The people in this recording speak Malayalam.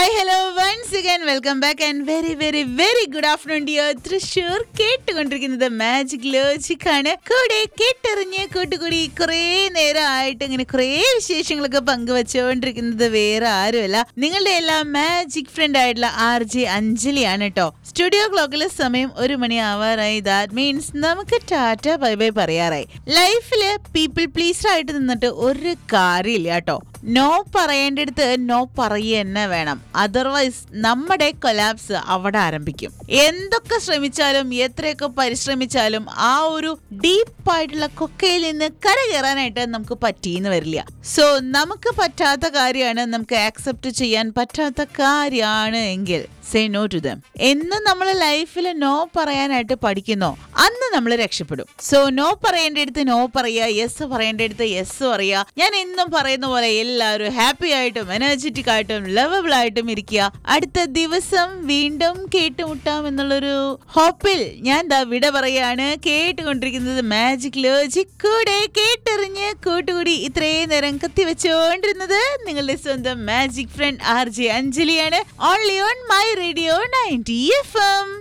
hi hello once again welcome back and very very very good afternoon dear Thrissur കേട്ടുകൊണ്ടിരിക്കുന്നത് മാജിക് ലോജിക് ആണ് കൂടെ കേട്ടെറിഞ്ഞ് കൂട്ടുകൂടി കുറേ നേരമായിട്ട് ഇങ്ങനെ കുറേ വിശേഷങ്ങളൊക്കെ പങ്കുവെച്ചുകൊണ്ടിരിക്കുന്നത് വേറെ ആരുമല്ല നിങ്ങളുടെ എല്ലാം മാജിക് ഫ്രണ്ട് ആയിട്ടുള്ള ആർ ജെ അഞ്ജലിയാണ് കേട്ടോ സ്റ്റുഡിയോ ക്ലോക്കിലെ സമയം ഒരു മണി ആവാറായി ദാറ്റ് മീൻസ് നമുക്ക് ടാറ്റ ബൈ ബൈ പറയാറായി ലൈഫില് പീപ്പിൾ പ്ലീസർ ആയിട്ട് നിന്നിട്ട് ഒരു കാര്യമില്ല കേട്ടോ നോ പറയേണ്ടടുത്ത് നോ പറയുക തന്നെ വേണം അതർവൈസ് നമ്മുടെ കൊലാപ്സ് അവിടെ ആരംഭിക്കും എന്തൊക്കെ ശ്രമിച്ചാലും എത്രയൊക്കെ പരിശ്രമിച്ചാലും ആ ഒരു ഡീപ്പായിട്ടുള്ള കൊക്കയിൽ നിന്ന് കരകയറാനായിട്ട് നമുക്ക് പറ്റിയെന്ന് വരില്ല സോ നമുക്ക് പറ്റാത്ത കാര്യമാണ് നമുക്ക് ആക്സെപ്റ്റ് ചെയ്യാൻ പറ്റാത്ത കാര്യമാണ് എങ്കിൽ സേ നോ ടു ദം എന്ന് നമ്മൾ ലൈഫിൽ നോ പറയാനായിട്ട് പഠിക്കുന്നോ അന്ന് നമ്മൾ രക്ഷപ്പെടും സോ നോ പറയേണ്ടടുത്ത് നോ പറയുക യെസ് പറയേണ്ടടുത്ത് യെസ് പറയുക ഞാൻ എന്നും പറയുന്ന പോലെ എല്ലാവരും ഹാപ്പി ആയിട്ടും എനർജറ്റിക് ആയിട്ടും ലവബിൾ ആയിട്ടും ഇരിക്കുക അടുത്ത ദിവസം വീണ്ടും കേട്ടുമുട്ടാം എന്നുള്ളൊരു ഹോപ്പിൽ ഞാൻ ദാ വിട പറയാണ് കേട്ടുകൊണ്ടിരിക്കുന്നത് മാജിക് ലോജിക് കൂടെ കേട്ടെറിഞ്ഞ് കൂട്ടുകൂടി ഇത്രയും നേരം കത്തി വെച്ചുകൊണ്ടിരുന്നത് നിങ്ങളുടെ സ്വന്തം മാജിക് ഫ്രണ്ട് ആർ ജെ അഞ്ജലിയാണ് only on my radio ninety F M